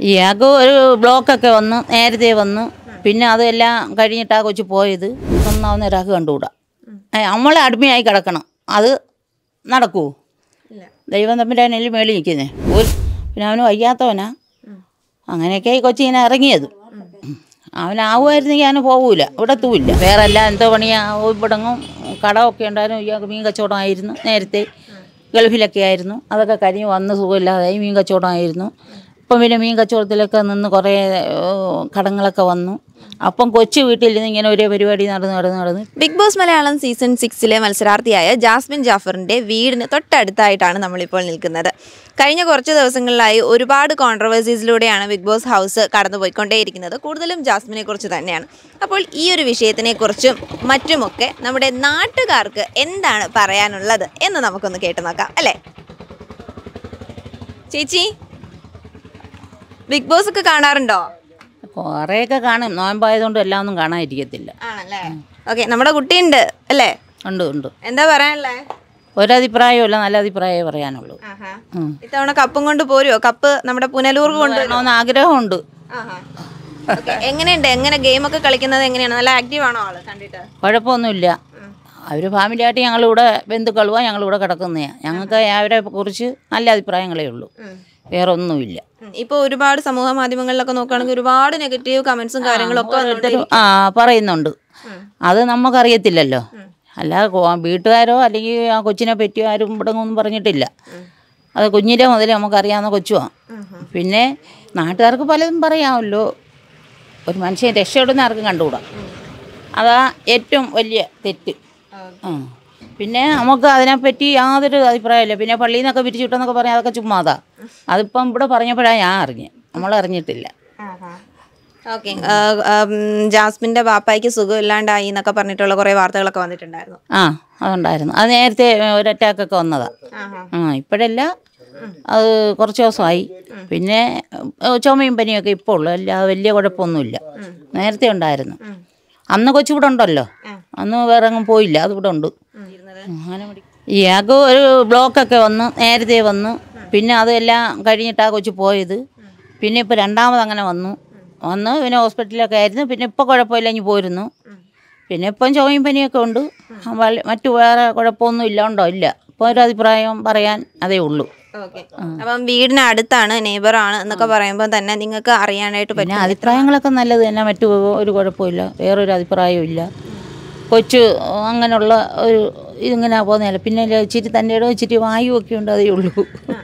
ഇയാൾക്ക് ഒരു ബ്ലോക്കൊക്കെ വന്ന് നേരത്തെ വന്ന് പിന്നെ അതെല്ലാം കഴിഞ്ഞിട്ടാ കൊച്ചു പോയത് ഒന്നാവുന്ന ഒരാൾക്ക് കണ്ടുകൂടാ ഏ, നമ്മളെ അടിമയായി കിടക്കണം അത് നടക്കൂ ദൈവം തമ്മിലാണ് മേളിൽ നിൽക്കുന്നത് ഒരു പിന്നെ അവന് വയ്യാത്തവനാ അങ്ങനെയൊക്കെ ഈ കൊച്ചിങ്ങനെ ഇറങ്ങിയത് അവനാവുമായിരുന്നെങ്കിൽ അവന് പോകൂല ഇവിടെ എത്തൂല്ല വേറെ എല്ലാം എന്തോ പണിയാ ഇവിടെങ്ങും കടമൊക്കെ ഉണ്ടായിരുന്നു ഇയാൾക്ക് മീൻ കച്ചവടമായിരുന്നു നേരത്തെ ഗൾഫിലൊക്കെ ആയിരുന്നു അതൊക്കെ കഴിഞ്ഞ് വന്ന് സുഖമില്ലാതായി മീൻ കച്ചവടമായിരുന്നു ഇപ്പം പിന്നെ മീൻ കച്ചവടത്തിലൊക്കെ നിന്ന് കുറേ ഏ, കടങ്ങളൊക്കെ വന്നു അപ്പം കൊച്ചു വീട്ടിൽ നിന്ന് ഇങ്ങനെ ഒരേ പരിപാടി നടന്ന് നടന്ന് നടന്ന് ബിഗ് ബോസ് മലയാളം സീസൺ സിക്സിലെ മത്സരാർത്ഥിയായ ജാസ്മിൻ ജാഫറിന്റെ വീടിന് തൊട്ടടുത്തായിട്ടാണ് നമ്മളിപ്പോൾ നിൽക്കുന്നത് കഴിഞ്ഞ കുറച്ച് ദിവസങ്ങളിലായി ഒരുപാട് കോൺട്രവേഴ്സീസിലൂടെയാണ് ബിഗ് ബോസ് ഹൗസ് കടന്നുപോയിക്കൊണ്ടേയിരിക്കുന്നത് കൂടുതലും ജാസ്മിനെ കുറിച്ച് തന്നെയാണ് അപ്പോൾ ഈ ഒരു വിഷയത്തിനെ കുറിച്ചും മറ്റുമൊക്കെ നമ്മുടെ നാട്ടുകാർക്ക് എന്താണ് പറയാനുള്ളത് എന്ന് നമുക്കൊന്ന് കേട്ടു നോക്കാം അല്ലേ ചേച്ചി ബിഗ് ബോസ് ഒക്കെ കാണാറുണ്ടോ കുറേയൊക്കെ കാണും നോയമ്പായതുകൊണ്ട് എല്ലാം ഒന്നും കാണാതിരിക്കത്തില്ല ആണല്ലേ ഓക്കെ നമ്മുടെ കുട്ടിയുണ്ട് അല്ലേ ഉണ്ട് ഉണ്ട് എന്താ പറയാനുള്ളേ ഒരഭിപ്രായമില്ല നല്ല അഭിപ്രായമേ പറയാനുള്ളൂ ഉം. ഇത്തവണ കപ്പും കൊണ്ട് പോരുമോ കപ്പ് നമ്മുടെ പുനലൂർക്ക് കൊണ്ട് വേണമെന്ന് ആഗ്രഹമുണ്ട് Okay. എങ്ങനെയുണ്ട് എങ്ങനെ ഗെയിം ഒക്കെ കളിക്കുന്നത് എങ്ങനെയാണ് നല്ല ആക്റ്റീവ് ആണോ ആള് കണ്ടിട്ട് കുഴപ്പമൊന്നുമില്ല അവർ ഫാമിലിയായിട്ട് ഞങ്ങളിവിടെ ബന്ധുക്കളുവാ ഞങ്ങളിവിടെ കിടക്കുന്നതാണ് ഞങ്ങൾക്ക് അവരെ കുറിച്ച് നല്ല അഭിപ്രായങ്ങളേ ഉള്ളൂ വേറെ ഒന്നുമില്ല ഉം. ഇപ്പൊ ഒരുപാട് സമൂഹ മാധ്യമങ്ങളിലൊക്കെ നോക്കുകയാണെങ്കിൽ ഒരുപാട് നെഗറ്റീവ് കമന്റ്സും കാര്യങ്ങളും ഒക്കെ ഓരോരുത്തരും ആ പറയുന്നുണ്ട് അത് നമുക്കറിയത്തില്ലല്ലോ അല്ലാതെ കൊ- വീട്ടുകാരോ അല്ലെങ്കിൽ ആ കൊച്ചിനെ പറ്റിയോ ആരും ഇവിടെ ഒന്നും പറഞ്ഞിട്ടില്ല അത് കുഞ്ഞിലെ മുതൽ നമുക്കറിയാവുന്ന കൊച്ചുമാണ് പിന്നെ നാട്ടുകാർക്ക് പലതും പറയാമല്ലോ ഒരു മനുഷ്യൻ രക്ഷപ്പെടുന്ന ആർക്കും കണ്ടുകൂടാ അതാ ഏറ്റവും വലിയ തെറ്റ് ആ പിന്നെ നമുക്ക് അതിനെപ്പറ്റി യാതൊരു അഭിപ്രായമില്ല പിന്നെ പള്ളിയിൽ നിന്നൊക്കെ പിരിച്ചു വിട്ടെന്നൊക്കെ പറയാം അതൊക്കെ ചുമ്മാതാ അതിപ്പം ഇവിടെ പറഞ്ഞപ്പോഴാണ് ഞാൻ അറിഞ്ഞത് നമ്മൾ അറിഞ്ഞിട്ടില്ല ഓക്കെ ജാസ്മിന്റെ ബാപ്പായ്ക്ക് സുഖമില്ലാണ്ടായി എന്നൊക്കെ പറഞ്ഞിട്ടുള്ള കുറെ വാർത്തകളൊക്കെ വന്നിട്ടുണ്ടായിരുന്നു ആ അതുണ്ടായിരുന്നു അത് നേരത്തെ ഒരു അറ്റാക്കൊക്കെ വന്നതാ ആ ഇപ്പോഴല്ല അത് കുറച്ച് ദിവസമായി പിന്നെ ഏഹ്, ചുമയും പനിയൊക്കെ ഇപ്പോൾ ഉള്ളു അല്ലാതെ വലിയ കുഴപ്പമൊന്നുമില്ല നേരത്തെ ഉണ്ടായിരുന്നു അന്ന് കൊച്ചിവിടെ ഉണ്ടല്ലോ അന്ന് വേറെ എങ്ങും പോയില്ല അതിവിടെ ഉണ്ട് അങ്ങനെ മതി. ഇയാൾക്ക് ഒരു ബ്ലോക്കൊക്കെ വന്ന് നേരത്തെ വന്ന് പിന്നെ അതെല്ലാം കഴിഞ്ഞിട്ടാ കൊച്ചു പോയത് പിന്നെ ഇപ്പോൾ രണ്ടാമത് അങ്ങനെ വന്നു വന്ന് പിന്നെ ഹോസ്പിറ്റലിലൊക്കെ ആയിരുന്നു പിന്നെ ഇപ്പോൾ കുഴപ്പമില്ല ഇനി പോയിരുന്നു പിന്നെ ഇപ്പം ചുമയും പനിയൊക്കെ ഉണ്ട് വല്ല- മറ്റു വേറെ കുഴപ്പമൊന്നും ഇല്ല ഉണ്ടോ ഇല്ല ഇപ്പോൾ ഒരു അഭിപ്രായം പറയാൻ അതേ ഉള്ളൂ ഓക്കെ അപ്പം വീടിന് അടുത്താണ് നെയ്ബർ ആണ് എന്നൊക്കെ പറയുമ്പോൾ തന്നെ നിങ്ങൾക്ക് അറിയാനായിട്ട് പിന്നെ പറ്റും അഭിപ്രായങ്ങളൊക്കെ നല്ലത് തന്നെ മറ്റു ഒരു കുഴപ്പമില്ല വേറൊരു അഭിപ്രായവും ഇല്ല കൊച്ചു അങ്ങനെയുള്ള ഒരു ഇതിങ്ങനെ പോകുന്നില്ല പിന്നെ ഇല്ല, ഇച്ചിരി തൻ്റെ ഇടം ഇച്ചിരി വായു ഒക്കെ ഉണ്ട് അതേ ഉള്ളൂ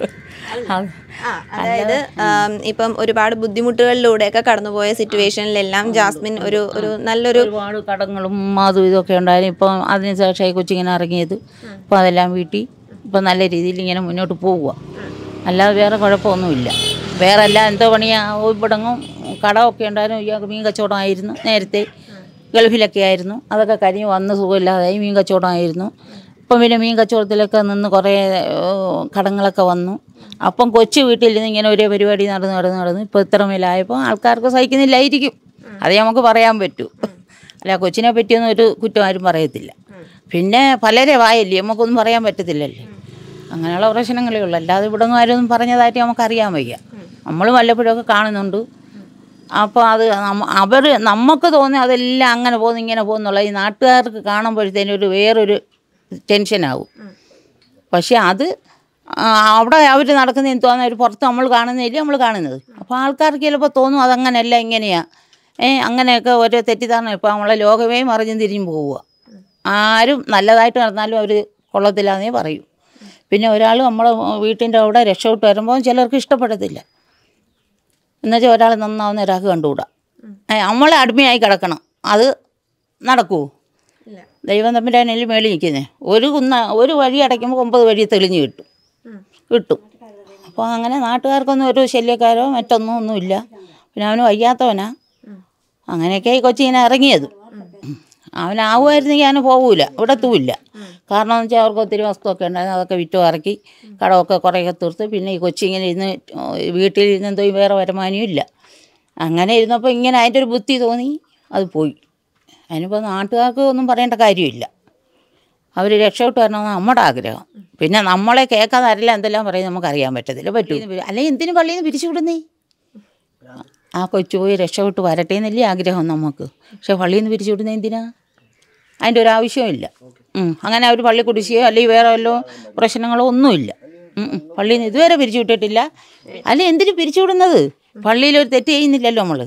അത് ആ, അതായത് ആം, ഇപ്പം ഒരുപാട് ബുദ്ധിമുട്ടുകളിലൂടെയൊക്കെ കടന്നുപോയ സിറ്റുവേഷനിലെല്ലാം ജാസ്മിൻ ഒരു ഒരു നല്ലൊരു ഒരുപാട് കടങ്ങളും അതും ഇതൊക്കെ ഉണ്ടായിരുന്നു ഇപ്പം അതിന് ശേഷമായി കൊച്ചിങ്ങനെ ഇറങ്ങിയത് ഇപ്പം അതെല്ലാം വീട്ടി ഇപ്പം നല്ല രീതിയിൽ ഇങ്ങനെ മുന്നോട്ട് പോവുക അല്ലാതെ വേറെ കുഴപ്പമൊന്നുമില്ല വേറെ എല്ലാം എന്തോ പണിയാ ഇവിടെങ്ങും കടമൊക്കെ ഉണ്ടായിരുന്നു ഇയാൾക്ക് മീൻ കച്ചവടമായിരുന്നു നേരത്തെ ഗൾഫിലൊക്കെ ആയിരുന്നു അതൊക്കെ കഴിഞ്ഞ് വന്ന് സുഖമില്ലാതായി മീൻ കച്ചവടമായിരുന്നു ഇപ്പം പിന്നെ മീൻ കച്ചവടത്തിലൊക്കെ നിന്ന് കുറേ ഏ, കടങ്ങളൊക്കെ വന്നു അപ്പം കൊച്ചു വീട്ടിൽ നിന്ന് ഇങ്ങനെ ഒരേ പരിപാടി നടന്ന് നടന്ന് നടന്ന് ഇപ്പോൾ ഇത്ര മേലായപ്പോൾ ആൾക്കാർക്ക് സഹിക്കുന്നില്ലായിരിക്കും അതേ നമുക്ക് പറയാൻ പറ്റൂ അല്ല കൊച്ചിനെ പറ്റിയൊന്നും ഒരു കുറ്റം ആരും പറയത്തില്ല പിന്നെ പലരെ വായല്ലേ നമുക്കൊന്നും പറയാൻ പറ്റത്തില്ലല്ലേ അങ്ങനെയുള്ള പ്രശ്നങ്ങളേ ഉള്ളൂ അല്ലാതെ ഇവിടെ ആരും പറഞ്ഞതായിട്ട് നമുക്കറിയാൻ വയ്യ നമ്മൾ വല്ലപ്പോഴൊക്കെ കാണുന്നുണ്ട് അപ്പോൾ അത് അവർ നമുക്ക് തോന്നി അതെല്ലാം അങ്ങനെ പോകുന്നു ഇങ്ങനെ പോകുന്നുള്ള ഈ നാട്ടുകാർക്ക് കാണുമ്പോഴത്തേനും ഒരു വേറൊരു ടെൻഷനാവും പക്ഷേ അത് ആ, അവിടെ അവർ നടക്കുന്ന തോന്നുന്ന ഒരു പുറത്ത് നമ്മൾ കാണുന്നില്ല നമ്മൾ കാണുന്നത് അപ്പോൾ ആൾക്കാർക്ക് ചിലപ്പോൾ തോന്നും അതങ്ങനെയല്ല ഇങ്ങനെയാ ഏ അങ്ങനെയൊക്കെ ഓരോ തെറ്റിദ്ധാരണ ഇപ്പോൾ നമ്മളെ ലോകമേ മറിഞ്ഞും തിരിഞ്ഞും പോവുക ആരും നല്ലതായിട്ട് നടന്നാലും അവർ കൊള്ളത്തില്ലാന്നേ പറയും പിന്നെ ഒരാൾ നമ്മളെ വീട്ടിൻ്റെ അവിടെ രക്ഷപ്പെട്ട് വരുമ്പോൾ ചിലർക്ക് ഇഷ്ടപ്പെടത്തില്ല എന്നുവെച്ചാൽ ഒരാൾ നന്നാവുന്ന ഒരാൾക്ക് കണ്ടുകൂടാ ഏ, നമ്മളെ അടിമയായി കിടക്കണം അത് നടക്കൂ ദൈവം തമ്മിലാണ് മേളിൽ നിൽക്കുന്നത് ഒരു കുന്ന ഒരു വഴി അടയ്ക്കുമ്പോൾ ഒമ്പത് വഴി തെളിഞ്ഞ് കിട്ടും കിട്ടും അപ്പോൾ അങ്ങനെ നാട്ടുകാർക്കൊന്നും ഒരു ശല്യക്കാരോ മറ്റൊന്നും ഒന്നുമില്ല പിന്നെ അവന് വയ്യാത്തവനാ അങ്ങനെയൊക്കെ ഈ കൊച്ചിങ്ങനെ ഇറങ്ങിയത് അവനാവുമായിരുന്നെങ്കിൽ അവന് പോകൂല ഇവിടെ എത്തൂല്ല കാരണം എന്ന് വെച്ചാൽ അവർക്ക് ഒത്തിരി വസ്തുവൊക്കെ ഉണ്ടായിരുന്നു അതൊക്കെ വിറ്റു ഇറക്കി കടമൊക്കെ കുറേയൊക്കെ തീർത്ത് പിന്നെ ഈ കൊച്ചി ഇങ്ങനെ ഇരുന്ന് വീട്ടിൽ ഇരുന്ന് എന്തോ വേറെ വരുമാനവും ഇല്ല അങ്ങനെ ഇരുന്നപ്പോൾ ഇങ്ങനെ അതിൻ്റെ ഒരു ബുദ്ധി തോന്നി അത് പോയി അതിനിപ്പോൾ നാട്ടുകാർക്ക് ഒന്നും പറയേണ്ട കാര്യമില്ല അവർ രക്ഷപ്പെട്ട് വരണമെന്ന് നമ്മുടെ ആഗ്രഹം പിന്നെ നമ്മളെ കേൾക്കാതെ ആരെല്ലാം എന്തെല്ലാം പറയും നമുക്കറിയാൻ പറ്റത്തില്ല പറ്റൂ അല്ലെങ്കിൽ എന്തിനു പള്ളിയിൽ നിന്ന് പിരിച്ചു വിടുന്നേ ആ കൊച്ചു പോയി രക്ഷപ്പെട്ട് വരട്ടെ എന്നല്ലേ ആഗ്രഹം നമുക്ക് പക്ഷെ പള്ളിയിൽ നിന്ന് പിരിച്ചു വിടുന്നത് എന്തിനാ അതിൻ്റെ ഒരു ആവശ്യമില്ല ഉം. അങ്ങനെ അവർ പള്ളി കുടിശ്ശിയോ അല്ലെങ്കിൽ വേറെ വല്ലോ പ്രശ്നങ്ങളോ ഒന്നുമില്ല ഉം ഉം. പള്ളിയിൽ നിന്ന് ഇതുവരെ പിരിച്ചു വിട്ടിട്ടില്ല അല്ല എന്തിനു പിരിച്ചു വിടുന്നത് പള്ളിയിൽ ഒരു തെറ്റ് ചെയ്യുന്നില്ലല്ലോ നമ്മൾ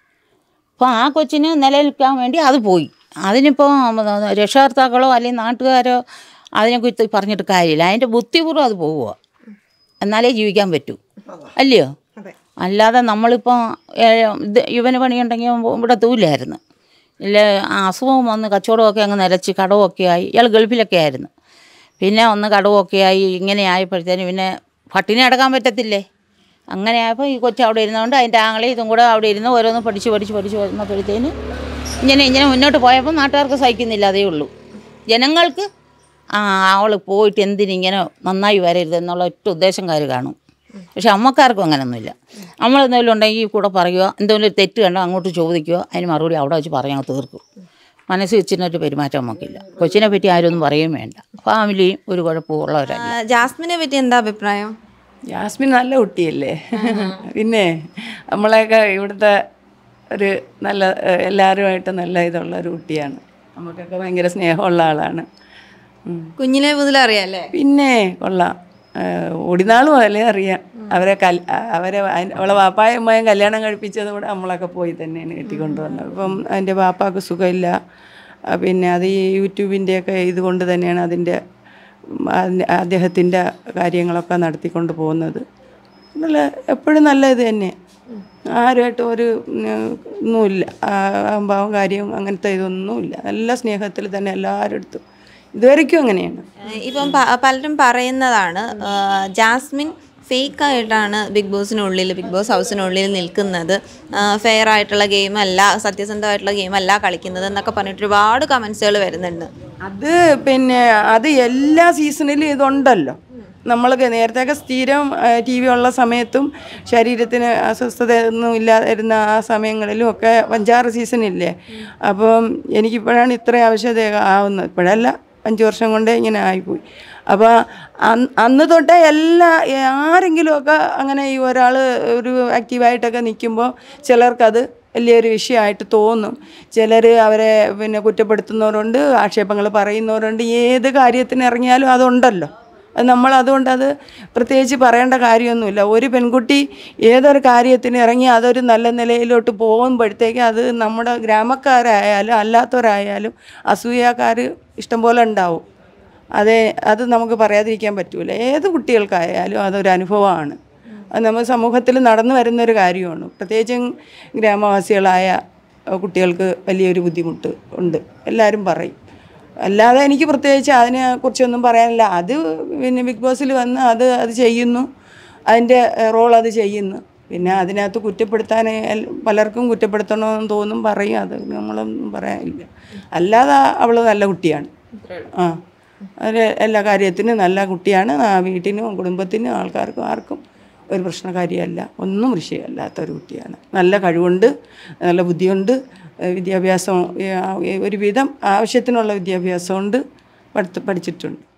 അപ്പോൾ ആ കൊച്ചിന് നിലനിൽക്കാൻ വേണ്ടി അത് പോയി അതിനിപ്പോൾ രക്ഷകർത്താക്കളോ അല്ലെങ്കിൽ നാട്ടുകാരോ അതിനെക്കുറിച്ച് പറഞ്ഞിട്ട് കാര്യമില്ല അതിൻ്റെ ബുദ്ധിപൂർവ്വം അത് പോവുക എന്നാലേ ജീവിക്കാൻ പറ്റൂ അല്ലയോ അല്ലാതെ നമ്മളിപ്പോൾ ഇത് ഇവന് പണിയുണ്ടെങ്കിൽ ഇവിടെ തൂലായിരുന്നു ഇല്ല ആ അസുഖം വന്ന് കച്ചവടമൊക്കെ അങ്ങ് നിലച്ച് കടമൊക്കെ ആയി ഇയാൾ ഗൾഫിലൊക്കെ ആയിരുന്നു പിന്നെ ഒന്ന് കടമൊക്കെ ആയി ഇങ്ങനെ ആയപ്പോഴത്തേന് പിന്നെ പട്ടിണി അടക്കാൻ പറ്റത്തില്ലേ അങ്ങനെ ആയപ്പോൾ ഈ കൊച്ചു അവിടെ ഇരുന്നുകൊണ്ട് അതിൻ്റെ ആങ്ങളെ ഇതും കൂടെ അവിടെ ഇരുന്ന് ഓരോന്ന് പഠിച്ച് പഠിച്ച് പഠിച്ച് വന്നപ്പോഴത്തേന് ഇങ്ങനെ ഇങ്ങനെ മുന്നോട്ട് പോയപ്പോൾ നാട്ടുകാർക്ക് സഹിക്കുന്നില്ല അതേ ഉള്ളൂ ജനങ്ങൾക്ക് ആ അവൾ പോയിട്ട് എന്തിനിങ്ങനെ നന്നായി വരരുത് എന്നുള്ള ഒറ്റ ഉദ്ദേശംകാർ കാണും പക്ഷെ അമ്മക്കാർക്കും അങ്ങനെയൊന്നുമില്ല നമ്മൾ എന്തെങ്കിലും ഉണ്ടെങ്കിൽ കൂടെ പറയുക എന്തെങ്കിലും ഒരു തെറ്റ് കണ്ടോ അങ്ങോട്ട് ചോദിക്കുകയോ അതിന് മറുപടി അവിടെ വെച്ച് പറയാൻ തീർക്കും മനസ്സിൽ വെച്ചിട്ടൊരു പെരുമാറ്റം നമുക്കില്ല കൊച്ചിനെ പറ്റി ആരും ഒന്നും പറയുകയും വേണ്ട ഫാമിലിയും ഒരു കുഴപ്പമുള്ളവരല്ല ആ, ജാസ്മിനെ പറ്റി എന്താ അഭിപ്രായം ജാസ്മിൻ നല്ല കുട്ടിയല്ലേ പിന്നെ നമ്മളെയൊക്കെ ഇവിടുത്തെ ഒരു നല്ല ഏഹ്, എല്ലാവരുമായിട്ട് നല്ല ഇതുള്ള ഒരു കുട്ടിയാണ് നമുക്കൊക്കെ ഭയങ്കര സ്നേഹമുള്ള ആളാണ് ഉം. കുഞ്ഞിലെ മുതൽ അറിയാല്ലേ പിന്നെ കൊള്ളാം ഏഹ്, ഒടിനാൾ മുതലേ അറിയാം അവരെ കൽ അവരെ അയ്- അവളെ വാപ്പായും അമ്മയും കല്യാണം കഴിപ്പിച്ചത് കൂടെ നമ്മളൊക്കെ പോയി തന്നെയാണ് കെട്ടിക്കൊണ്ടുവന്നത് ഇപ്പം എൻ്റെ വാപ്പാക്ക് സുഖമില്ല ആ, പിന്നെ അത് ഈ യൂട്യൂബിൻ്റെയൊക്കെ ഇതുകൊണ്ട് തന്നെയാണ് അതിൻ്റെ ഉം, അതിൻ്റെ- അദ്ദേഹത്തിൻ്റെ കാര്യങ്ങളൊക്കെ നടത്തിക്കൊണ്ട് പോകുന്നത് നല്ല എപ്പോഴും നല്ല ഇത് തന്നെ ആരുമായിട്ടും ഒരു ഉം, ഒന്നുമില്ല ആ, അഹംഭാവം കാര്യം അങ്ങനത്തെ ഇതൊന്നുമില്ല നല്ല സ്നേഹത്തിൽ തന്നെ എല്ലാവരും അടുത്തും ഇതുവരെയ്ക്കും അങ്ങനെയാണ് ഏഹ് ഇപ്പം പ- പലരും പറയുന്നതാണ് ഏഹ് ജാസ്മിൻ ഫേക്ക് ആയിട്ടാണ് ബിഗ് ബോസിനുള്ളിൽ ബിഗ് ബോസ് ഹൗസിനുള്ളിൽ നിൽക്കുന്നത് ഫെയർ ആയിട്ടുള്ള ഗെയിം അല്ല സത്യസന്ധമായിട്ടുള്ള ഗെയിം അല്ല കളിക്കുന്നത് എന്നൊക്കെ പറഞ്ഞിട്ട് ഒരുപാട് കമൻസുകൾ വരുന്നുണ്ട് അത് പിന്നെ അത് എല്ലാ സീസണിലും ഇതുണ്ടല്ലോ നമ്മൾ നേരത്തെയൊക്കെ സ്ഥിരം ടി വി ഉള്ള സമയത്തും ശരീരത്തിന് അസ്വസ്ഥത ഒന്നും ഇല്ലാതിരുന്ന ആ സമയങ്ങളിലും ഒക്കെ അഞ്ചാറ് സീസണില്ലേ അപ്പം എനിക്കിപ്പോഴാണ് ഇത്ര ആവശ്യത ആവുന്നത് ഇപ്പോഴല്ല അഞ്ച് വർഷം കൊണ്ടേ ഇങ്ങനെ ആയിപ്പോയി അപ്പോൾ അന്ന് അന്ന് തൊട്ടേ എല്ലാ ആരെങ്കിലുമൊക്കെ അങ്ങനെ ഈ ഒരാൾ ഒരു ആക്റ്റീവായിട്ടൊക്കെ നിൽക്കുമ്പോൾ ചിലർക്കത് വലിയൊരു വിഷയമായിട്ട് തോന്നും ചിലർ അവരെ പിന്നെ കുറ്റപ്പെടുത്തുന്നവരുണ്ട് ആക്ഷേപങ്ങൾ പറയുന്നവരുണ്ട് ഏത് കാര്യത്തിന് ഇറങ്ങിയാലും അതുണ്ടല്ലോ അത് നമ്മൾ അതുകൊണ്ട് അത് പ്രത്യേകിച്ച് പറയേണ്ട കാര്യമൊന്നുമില്ല ഒരു പെൺകുട്ടി ഏതൊരു കാര്യത്തിന് ഇറങ്ങി അതൊരു നല്ല നിലയിലോട്ട് പോകുമ്പോഴത്തേക്ക് അത് നമ്മുടെ ഗ്രാമക്കാരായാലും അല്ലാത്തവരായാലും അസൂയക്കാർ ഇഷ്ടംപോലെ ഉണ്ടാവും അതെ അത് നമുക്ക് പറയാതിരിക്കാൻ പറ്റൂല ഏത് കുട്ടികൾക്കായാലും അതൊരു അനുഭവമാണ് അത് നമ്മൾ സമൂഹത്തിൽ നടന്നു വരുന്നൊരു കാര്യമാണ് പ്രത്യേകിച്ചും ഗ്രാമവാസികളായ അഹ് കുട്ടികൾക്ക് വലിയൊരു ബുദ്ധിമുട്ട് ഉണ്ട് എല്ലാവരും പറയും അല്ലാതെ എനിക്ക് പ്രത്യേകിച്ച് അതിനെ കുറിച്ചൊന്നും പറയാനില്ല അത് പിന്നെ ബിഗ് ബോസിൽ വന്ന് അത് അത് ചെയ്യുന്നു അതിൻ്റെ റോൾ അത് ചെയ്യുന്നു പിന്നെ അതിനകത്ത് കുറ്റപ്പെടുത്താൻ എൽ- പലർക്കും കുറ്റപ്പെടുത്തണമെന്ന് തോന്നും പറയും അത് നമ്മളൊന്നും പറയാനില്ല അല്ലാതെ അവൾ നല്ല കുട്ടിയാണ് ആ അത് എല്ലാ കാര്യത്തിനും നല്ല കുട്ടിയാണ് ആ വീട്ടിനും കുടുംബത്തിനും ആൾക്കാർക്കും ആർക്കും ഒരു പ്രശ്നകാരിയല്ല ഒന്നും വിഷയമല്ലാത്ത ഒരു കുട്ടിയാണ് നല്ല കഴിവുണ്ട് നല്ല ബുദ്ധിയുണ്ട് ഏഹ് വിദ്യാഭ്യാസം ഏഹ് ഒരുവിധം ആവശ്യത്തിനുള്ള വിദ്യാഭ്യാസമുണ്ട് പഠിത്ത പഠിച്ചിട്ടുണ്ട്